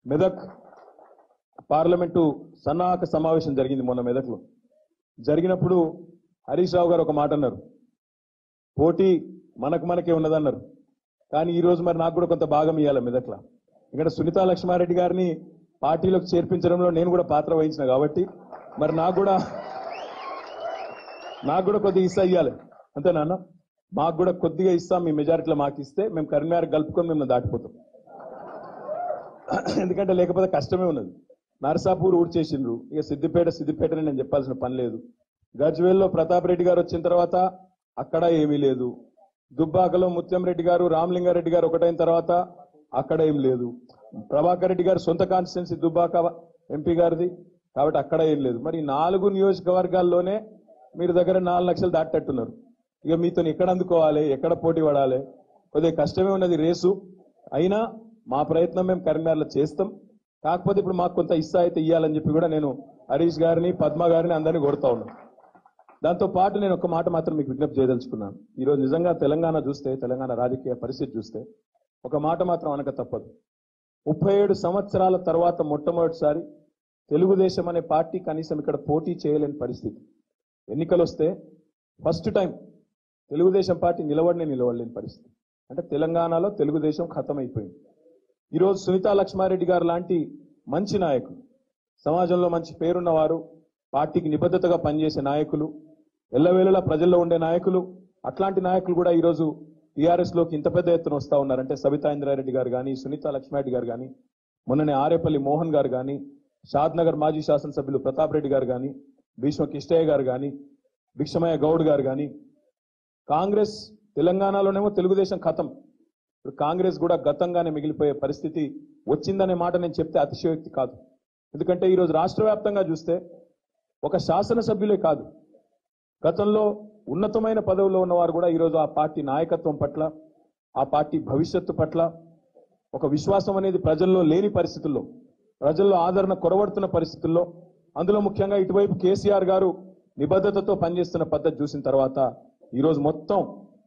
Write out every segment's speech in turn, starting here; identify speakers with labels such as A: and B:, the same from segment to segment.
A: Medak parliament సన్నాహక సమావేశం జరిగింది మొన్న మెదక్లో జరిగినప్పుడు హరీష్ రావు గారు ఒక మాట అన్నారు పోటీ మనకు మనకే ఉన్నదన్నారు కానీ ఈ రోజు మరి నాకు కూడా కొంత భాగం ఇవ్వాలి మెదక్ల ఇక్కడ సునీతా లక్ష్మారెడ్డి గారిని పార్టీలోకి చేర్పించడంలో నేను కూడా పాత్ర వహించిన కాబట్టి మరి నాకు కూడా నాకు కూడా కొద్దిగా ఇస్తా ఇవ్వాలి అంతేనా అన్న మాకు కూడా కొద్దిగా ఇస్తాం మీ మెజారిటీలో మాకు ఇస్తే మేము కరీంనగర్ కలుపుకొని మేము దాటిపోతాం ఎందుకంటే లేకపోతే కష్టమే ఉన్నది నరసాపూర్ ఊడ్చేసిండ్రు ఇక సిద్దిపేట సిద్దిపేటని నేను చెప్పాల్సిన పని లేదు గజ్వేల్లో ప్రతాప్ రెడ్డి గారు వచ్చిన తర్వాత అక్కడ ఏమీ లేదు దుబ్బాకలో ముత్యం రెడ్డి గారు రామలింగారెడ్డి గారు ఒకటైన తర్వాత అక్కడ ఏం లేదు ప్రభాకర్ రెడ్డి గారు సొంత కాన్స్టిట్యున్సీ దుబ్బాక ఎంపీ గారిది కాబట్టి అక్కడ ఏం లేదు మరి ఈ నాలుగు నియోజకవర్గాల్లోనే మీరు దగ్గర నాలుగు లక్షలు దాటట్టున్నారు ఇక మీతో ఎక్కడ అందుకోవాలి ఎక్కడ పోటీ పడాలి కొద్దిగా కష్టమే ఉన్నది రేసు అయినా మా ప్రయత్నం మేము కరీంనగర్లో చేస్తాం కాకపోతే ఇప్పుడు మాకు కొంత ఇస్తా అయితే ఇవ్వాలని చెప్పి కూడా నేను హరీష్ గారిని పద్మ గారిని అందరినీ కొడతా ఉన్నాను దాంతో పాటు నేను ఒక మాట మాత్రం మీకు విజ్ఞప్తి చేయదలుచుకున్నాను ఈ రోజు నిజంగా తెలంగాణ చూస్తే తెలంగాణ రాజకీయ పరిస్థితి చూస్తే ఒక మాట మాత్రం అనక తప్పదు ముప్పై ఏడు సంవత్సరాల తర్వాత మొట్టమొదటిసారి తెలుగుదేశం అనే పార్టీ కనీసం ఇక్కడ పోటీ చేయలేని పరిస్థితి ఎన్నికలు వస్తే ఫస్ట్ టైం తెలుగుదేశం పార్టీ నిలబడినే నిలబడలేని పరిస్థితి అంటే తెలంగాణలో తెలుగుదేశం ఖతమైపోయింది ఈరోజు సునీతా లక్ష్మారెడ్డి గారు లాంటి మంచి నాయకులు సమాజంలో మంచి పేరున్నవారు పార్టీకి నిబద్ధతగా పనిచేసే నాయకులు ఎల్లవేళలా ప్రజల్లో ఉండే నాయకులు అట్లాంటి నాయకులు కూడా ఈరోజు టీఆర్ఎస్ లోకి ఇంత పెద్ద ఎత్తున వస్తా ఉన్నారంటే సబితా ఇంద్రారెడ్డి గారు కానీ సునీతా లక్ష్మారెడ్డి గారు కానీ మొన్ననే ఆరేపల్లి మోహన్ గారు కానీ షాద్ నగర్ మాజీ శాసనసభ్యులు ప్రతాప్ రెడ్డి గారు కానీ భీష్మ కిష్టయ్య గారు కానీ భిక్షమయ్య గౌడ్ గారు కానీ కాంగ్రెస్ తెలంగాణలోనేమో తెలుగుదేశం ఖతం ఇప్పుడు కాంగ్రెస్ కూడా గతంగానే మిగిలిపోయే పరిస్థితి వచ్చిందనే మాట నేను చెప్తే అతిశయోక్తి కాదు ఎందుకంటే ఈరోజు రాష్ట్ర వ్యాప్తంగా చూస్తే ఒక శాసనసభ్యులే కాదు గతంలో ఉన్నతమైన పదవుల్లో ఉన్నవారు కూడా ఈరోజు ఆ పార్టీ నాయకత్వం పట్ల ఆ పార్టీ భవిష్యత్తు పట్ల ఒక విశ్వాసం అనేది ప్రజల్లో లేని పరిస్థితుల్లో ప్రజల్లో ఆదరణ కొరవడుతున్న పరిస్థితుల్లో అందులో ముఖ్యంగా ఇటువైపు కేసీఆర్ గారు నిబద్ధతతో పనిచేస్తున్న పద్ధతి చూసిన తర్వాత ఈరోజు మొత్తం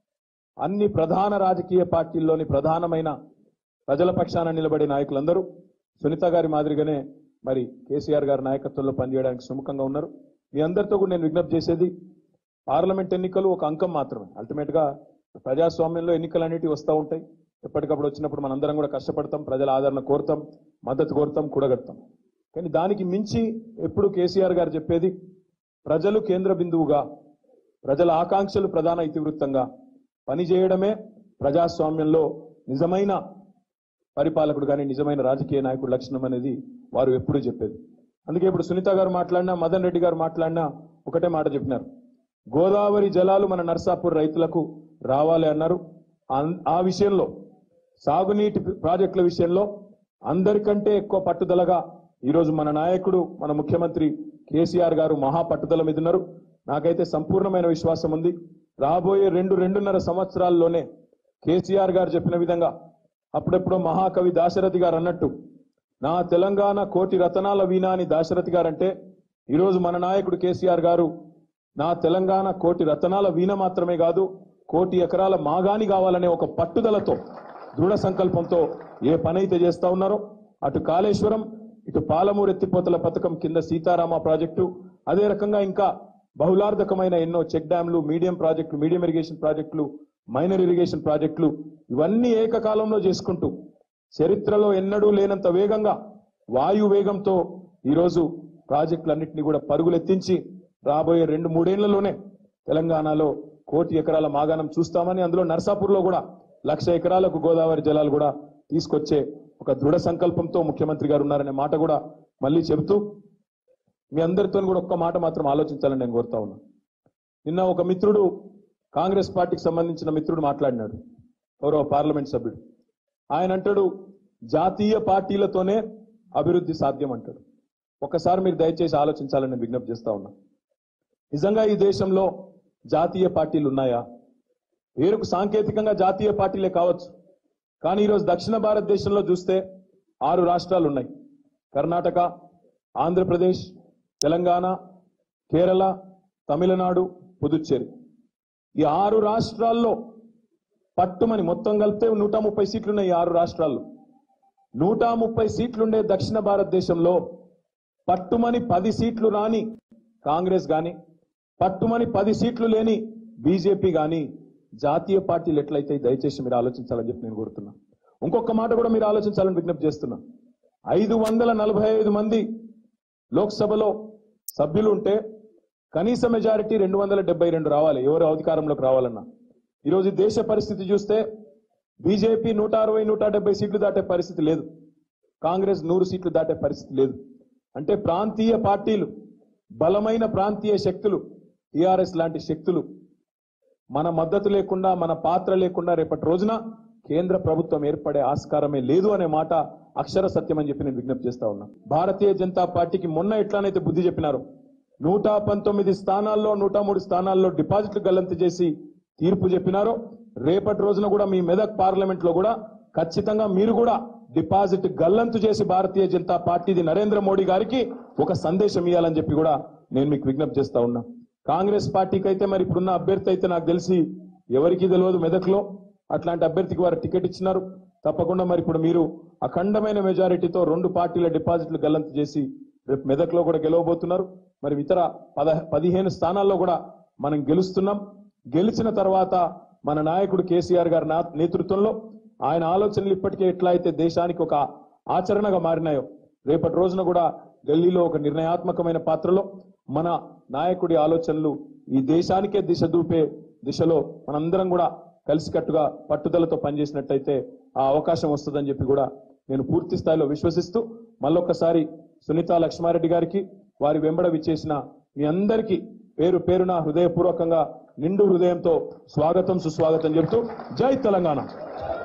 A: అన్ని ప్రధాన రాజకీయ పార్టీల్లోని ప్రధానమైన ప్రజల పక్షాన నిలబడే నాయకులందరూ సునీత గారి మాదిరిగానే మరి కేసీఆర్ గారి నాయకత్వంలో పనిచేయడానికి సుముఖంగా ఉన్నారు మీ అందరితో కూడా నేను విజ్ఞప్తి చేసేది పార్లమెంట్ ఎన్నికలు ఒక అంకం మాత్రమే అల్టిమేట్ గా ప్రజాస్వామ్యంలో ఎన్నికలు అనేటివి వస్తూ ఉంటాయి ఎప్పటికప్పుడు వచ్చినప్పుడు మనందరం కూడా కష్టపడతాం ప్రజల ఆదరణ కోరుతాం మద్దతు కోరుతాం కూడగడతాం కానీ దానికి మించి ఎప్పుడు కేసీఆర్ గారు చెప్పేది ప్రజలు కేంద్ర బిందువుగా ప్రజల ఆకాంక్షలు ప్రధాన ఇతివృత్తంగా పనిచేయడమే ప్రజాస్వామ్యంలో నిజమైన పరిపాలకుడు కానీ నిజమైన రాజకీయ నాయకుడు లక్షణం అనేది వారు ఎప్పుడూ చెప్పేది అందుకే ఇప్పుడు సునీత గారు మాట్లాడినా మదన్ రెడ్డి గారు మాట్లాడినా ఒకటే మాట చెప్పినారు గోదావరి జలాలు మన నర్సాపూర్ రైతులకు రావాలి అన్నారు అన్- ఆ విషయంలో సాగునీటి ప్రాజెక్టుల విషయంలో అందరికంటే ఎక్కువ పట్టుదలగా ఈరోజు మన నాయకుడు మన ముఖ్యమంత్రి కేసీఆర్ గారు మహా పట్టుదల మీద ఉన్నారు నాకైతే సంపూర్ణమైన విశ్వాసం ఉంది రాబోయే రెండు రెండున్నర సంవత్సరాల్లోనే కేసీఆర్ గారు చెప్పిన విధంగా అప్పుడెప్పుడో మహాకవి దాశరథి గారు అన్నట్టు నా తెలంగాణ కోటి రతనాల వీణ అని దాశరథి గారంటే ఈరోజు మన నాయకుడు కేసీఆర్ గారు నా తెలంగాణ కోటి రతనాల వీణ మాత్రమే కాదు కోటి ఎకరాల మాగాని కావాలనే ఒక పట్టుదలతో దృఢ సంకల్పంతో ఏ పని అయితే చేస్తా ఉన్నారో అటు కాళేశ్వరం ఇటు పాలమూరు ఎత్తిపోతల పథకం కింద సీతారామ ప్రాజెక్టు అదే రకంగా ఇంకా బహుళార్థకమైన ఎన్నో చెక్ డ్యాంలు మీడియం ప్రాజెక్టులు మీడియం ఇరిగేషన్ ప్రాజెక్టులు మైనర్ ఇరిగేషన్ ప్రాజెక్టులు ఇవన్నీ ఏకకాలంలో చేసుకుంటూ చరిత్రలో ఎన్నడూ లేనంత వేగంగా వాయు వేగంతో ఈరోజు ప్రాజెక్టులన్నింటినీ కూడా పరుగులెత్తించి రాబోయే రెండు మూడేళ్లలోనే తెలంగాణలో కోటి ఎకరాల మాగాణం చూస్తామని అందులో నర్సాపూర్లో కూడా లక్ష ఎకరాలకు గోదావరి జలాలు కూడా తీసుకొచ్చే ఒక దృఢ సంకల్పంతో ముఖ్యమంత్రి గారు ఉన్నారనే మాట కూడా మళ్ళీ చెబుతూ మీ అందరితో కూడా ఒక్క మాట మాత్రం ఆలోచించాలని నేను కోరుతా ఉన్నా నిన్న ఒక మిత్రుడు కాంగ్రెస్ పార్టీకి సంబంధించిన మిత్రుడు మాట్లాడినాడు గౌరవ పార్లమెంట్ సభ్యుడు ఆయన అంటాడు జాతీయ పార్టీలతోనే అభివృద్ధి సాధ్యం అంటాడు ఒకసారి మీరు దయచేసి ఆలోచించాలని నేను విజ్ఞప్తి చేస్తా ఉన్నా నిజంగా ఈ దేశంలో జాతీయ పార్టీలు ఉన్నాయా పేరుకు సాంకేతికంగా జాతీయ పార్టీలే కావచ్చు కానీ ఈరోజు దక్షిణ భారతదేశంలో చూస్తే ఆరు రాష్ట్రాలు ఉన్నాయి కర్ణాటక ఆంధ్రప్రదేశ్ తెలంగాణ కేరళ తమిళనాడు పుదుచ్చేరి ఈ ఆరు రాష్ట్రాల్లో పట్టుమని మొత్తం కలిపితే నూట ముప్పై సీట్లు ఉన్నాయి ఈ ఆరు రాష్ట్రాల్లో నూట ముప్పై సీట్లుండే దక్షిణ భారతదేశంలో పట్టుమని పది సీట్లు రాని కాంగ్రెస్ గాని పట్టుమని పది సీట్లు లేని బీజేపీ గాని జాతీయ పార్టీలు ఎట్లయితే దయచేసి మీరు ఆలోచించాలని చెప్పి నేను కోరుతున్నా ఇంకొక మాట కూడా మీరు ఆలోచించాలని విజ్ఞప్తి చేస్తున్నా ఐదు వందల నలభై ఐదు మంది లోక్సభలో సభ్యులు ఉంటే కనీస మెజారిటీ రెండు వందల డెబ్బై రెండు రావాలి ఎవరు అధికారంలోకి రావాలన్నా ఈరోజు ఈ దేశ పరిస్థితి చూస్తే బీజేపీ నూట అరవై నూట డెబ్బై సీట్లు దాటే పరిస్థితి లేదు కాంగ్రెస్ నూరు సీట్లు దాటే పరిస్థితి లేదు అంటే ప్రాంతీయ పార్టీలు బలమైన ప్రాంతీయ శక్తులు టిఆర్ఎస్ లాంటి శక్తులు మన మద్దతు లేకుండా మన పాత్ర లేకుండా రేపటి రోజున కేంద్ర ప్రభుత్వం ఏర్పడే ఆస్కారమే లేదు అనే మాట అక్షర సత్యం అని చెప్పి నేను విజ్ఞప్తి చేస్తా ఉన్నా భారతీయ జనతా పార్టీకి మొన్న ఎట్లానైతే బుద్ధి చెప్పినారో నూట పంతొమ్మిది స్థానాల్లో నూట మూడు స్థానాల్లో డిపాజిట్లు గల్లంతు చేసి తీర్పు చెప్పినారో రేపటి రోజున కూడా మీ మెదక్ పార్లమెంట్ లో కూడా ఖచ్చితంగా మీరు కూడా డిపాజిట్ గల్లంతు చేసి భారతీయ జనతా పార్టీది నరేంద్ర మోడీ గారికి ఒక సందేశం ఇవ్వాలని చెప్పి కూడా నేను మీకు విజ్ఞప్తి చేస్తా ఉన్నా కాంగ్రెస్ పార్టీకి అయితే మరి ఇప్పుడున్న అభ్యర్థి అయితే నాకు తెలిసి ఎవరికి తెలియదు మెదక్లో అట్లాంటి అభ్యర్థికి వారు టికెట్ ఇచ్చినారు తప్పకుండా మరి ఇప్పుడు మీరు అఖండమైన మెజారిటీతో రెండు పార్టీల డిపాజిట్లు గల్లంతు చేసి రేపు మెదక్లో కూడా గెలవబోతున్నారు మరి ఇతర పద పదిహేను స్థానాల్లో కూడా మనం గెలుస్తున్నాం గెలిచిన తర్వాత మన నాయకుడు కేసీఆర్ గారి నా- నేతృత్వంలో ఆయన ఆలోచనలు ఇప్పటికే ఎట్లా అయితే దేశానికి ఒక ఆచరణగా మారినాయో రేపటి రోజున కూడా ఢిల్లీలో ఒక నిర్ణయాత్మకమైన పాత్రలో మన నాయకుడి ఆలోచనలు ఈ దేశానికే దిశ దూపే దిశలో మనందరం కూడా కలిసికట్టుగా పట్టుదలతో పనిచేసినట్టయితే ఆ అవకాశం వస్తుందని చెప్పి కూడా నేను పూర్తి స్థాయిలో విశ్వసిస్తూ మళ్ళొక్కసారి సునీత లక్ష్మారెడ్డి గారికి వారి వెంబడ విచ్చేసిన మీ అందరికీ పేరు పేరున హృదయపూర్వకంగా నిండు హృదయంతో స్వాగతం సుస్వాగతం చెబుతూ జై తెలంగాణ